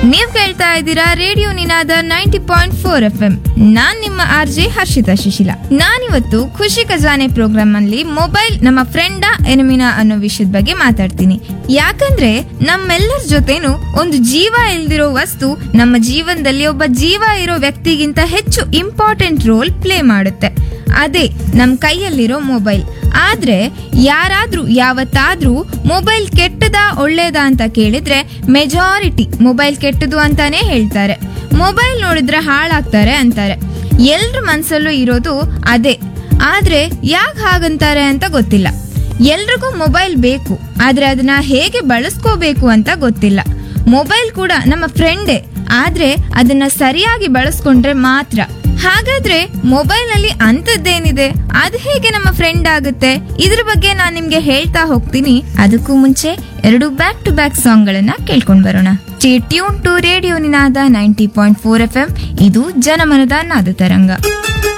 ನೀವ್ ಕೇಳ್ತಾ ಇದ್ದೀರಾ radio Ninada ninety point four F M ನಾನ್ ನಿಮ್ಮ ಆರ್ ಜೆ ಹರ್ಷಿತಾ ಶಿಶಿಲ ನಾನಿವತ್ತು ಖುಷಿ ಖಜಾನೆ ಪ್ರೋಗ್ರಾಮ್ ಅಲ್ಲಿ ಮೊಬೈಲ್ ನಮ್ಮ ಫ್ರೆಂಡಾ ಎನಿಮಿನಾ ಅನ್ನೋ ವಿಷಯದ ಬಗ್ಗೆ ಮಾತಾಡ್ತೀನಿ ಯಾಕಂದ್ರೆ ನಮ್ಮೆಲ್ಲರ ಜೊತೆನೂ ಒಂದು ಜೀವ ಇಲ್ದಿರೋ ವಸ್ತು ನಮ್ಮ ಜೀವನದಲ್ಲಿ ಒಬ್ಬ ಜೀವ ಇರೋ ವ್ಯಕ್ತಿಗಿಂತ ಹೆಚ್ಚು ಇಂಪಾರ್ಟೆಂಟ್ ರೋಲ್ ಪ್ಲೇ ಮಾಡುತ್ತೆ ಅದೇ ನಮ್ ಕೈಯಲ್ಲಿರೋ ಮೊಬೈಲ್ ಆದ್ರೆ ಯಾರಾದ್ರೂ ಯಾವತ್ತಾದ್ರೂ ಮೊಬೈಲ್ ಕೆಟ್ಟದಾ ಒಳ್ಳೇದಾ ಅಂತ ಕೇಳಿದ್ರೆ ಮೆಜಾರಿಟಿ ಮೊಬೈಲ್ ಕೆಟ್ಟದು ಅಂತಾನೆ ಹೇಳ್ತಾರೆ ಮೊಬೈಲ್ ನೋಡಿದ್ರೆ ಹಾಳಾಗ್ತಾರೆ ಅಂತಾರೆ ಎಲ್ರ ಮನ್ಸಲ್ಲೂ ಇರೋದು ಅದೇ ಆದ್ರೆ ಯಾಕೆ ಹಾಗಂತಾರೆ ಅಂತ ಗೊತ್ತಿಲ್ಲ ಎಲ್ರಿಗೂ ಮೊಬೈಲ್ ಬೇಕು ಆದ್ರೆ ಅದನ್ನ ಹೇಗೆ ಬಳಸ್ಕೋಬೇಕು ಅಂತ ಗೊತ್ತಿಲ್ಲ ಮೊಬೈಲ್ ಕೂಡ ನಮ್ಮ ಫ್ರೆಂಡೇ ಆದ್ರೆ ಅದನ್ನ ಸರಿಯಾಗಿ ಬಳಸ್ಕೊಂಡ್ರೆ ಮಾತ್ರ ಹಾಗಾದ್ರೆ ಮೊಬೈಲ್ ಅಲ್ಲಿ ಅಂತದ್ದೇನಿದೆ ಅದು ಹೇಗೆ ನಮ್ಮ ಫ್ರೆಂಡ್ ಆಗುತ್ತೆ ಇದ್ರ ಬಗ್ಗೆ ನಾನ್ ನಿಮ್ಗೆ ಹೇಳ್ತಾ ಹೋಗ್ತೀನಿ ಅದಕ್ಕೂ ಮುಂಚೆ ಎರಡು ಬ್ಯಾಕ್ ಟು ಬ್ಯಾಕ್ ಸಾಂಗ್ ಗಳನ್ನ ಕೇಳ್ಕೊಂಡ್ ಬರೋಣ tune to radio Ninada ninety point four F M ಇದು ಜನಮನದ ನಾದ ತರಂಗ